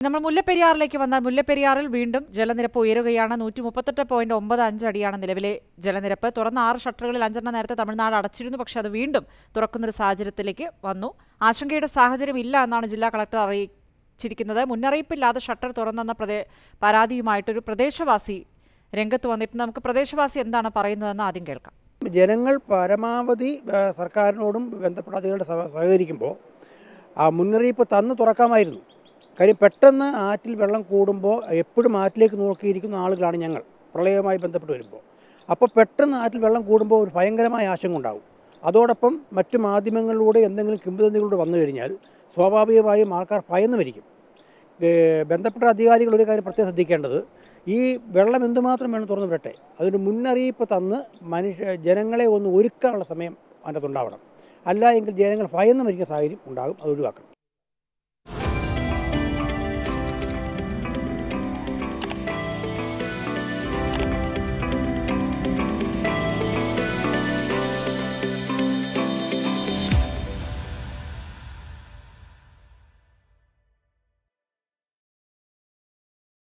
നമ്മൾ മുല്ലപ്പെരിയാറിലേക്ക് വന്നാൽ മുല്ലപ്പെരിയാറിൽ വീണ്ടും ജലനിരപ്പ് ഉയരുകയാണ് നൂറ്റി മുപ്പത്തെട്ട് പോയിന്റ് ഒമ്പത് അഞ്ച് അടിയാണ് നിലവിലെ ജലനിരപ്പ് തുറന്ന ആറ് ഷട്ടറുകളിൽ അഞ്ചെണ്ണം നേരത്തെ തമിഴ്നാട് അടച്ചിരുന്നു പക്ഷേ അത് വീണ്ടും തുറക്കുന്നൊരു സാഹചര്യത്തിലേക്ക് വന്നു ആശങ്കയുടെ സാഹചര്യം ഇല്ല എന്നാണ് ജില്ലാ കളക്ടർ അറിയിച്ചിരിക്കുന്നത് മുന്നറിയിപ്പില്ലാതെ ഷട്ടർ തുറന്നെന്ന പ്രദേ പരാതിയുമായിട്ടൊരു പ്രദേശവാസി രംഗത്ത് വന്നിട്ട് നമുക്ക് പ്രദേശവാസി എന്താണ് പറയുന്നതെന്ന് ആദ്യം കേൾക്കാം ജനങ്ങൾ പരമാവധി ആ, സർക്കാരിനോടും ബന്ധപ്പെട്ട അധികാരികളോട് സഹ- സഹകരിക്കുമ്പോൾ ആ മുന്നറിയിപ്പ് തന്ന് തുറക്കാമായിരുന്നു കാര്യം പെട്ടെന്ന് ആറ്റിൽ വെള്ളം കൂടുമ്പോൾ എപ്പോഴും ആറ്റിലേക്ക് നോക്കിയിരിക്കുന്ന ആളുകളാണ് ഞങ്ങൾ പ്രളയവുമായി ബന്ധപ്പെട്ട് വരുമ്പോൾ അപ്പോൾ പെട്ടെന്ന് ആറ്റിൽ വെള്ളം കൂടുമ്പോൾ ഒരു ഭയങ്കരമായ ആശങ്ക ഉണ്ടാവും അതോടൊപ്പം മറ്റു മാധ്യമങ്ങളിലൂടെ എന്തെങ്കിലും കിംവദന്തികളിലൂടെ വന്നു കഴിഞ്ഞാൽ സ്വാഭാവികമായും ആൾക്കാർ ഭയന്നു മരിക്കും ഏ, ബന്ധപ്പെട്ട അധികാരികൾ ഒരു കാര്യം പ്രത്യേകം ശ്രദ്ധിക്കേണ്ടത് ഈ വെള്ളം എന്തുമാത്രം വേണം തുറന്നു വിടട്ടെ അതിന് മുന്നറിയിപ്പ് തന്ന് മനുഷ്യ ജനങ്ങളെ ഒന്ന് ഒരുക്കാനുള്ള സമയം അതിനകത്തുണ്ടാവണം അല്ല എങ്കിൽ ജനങ്ങൾ ഭയന്ന് മരിക്കുന്ന സാഹചര്യം ഉണ്ടാകും അത് ഒഴിവാക്കണം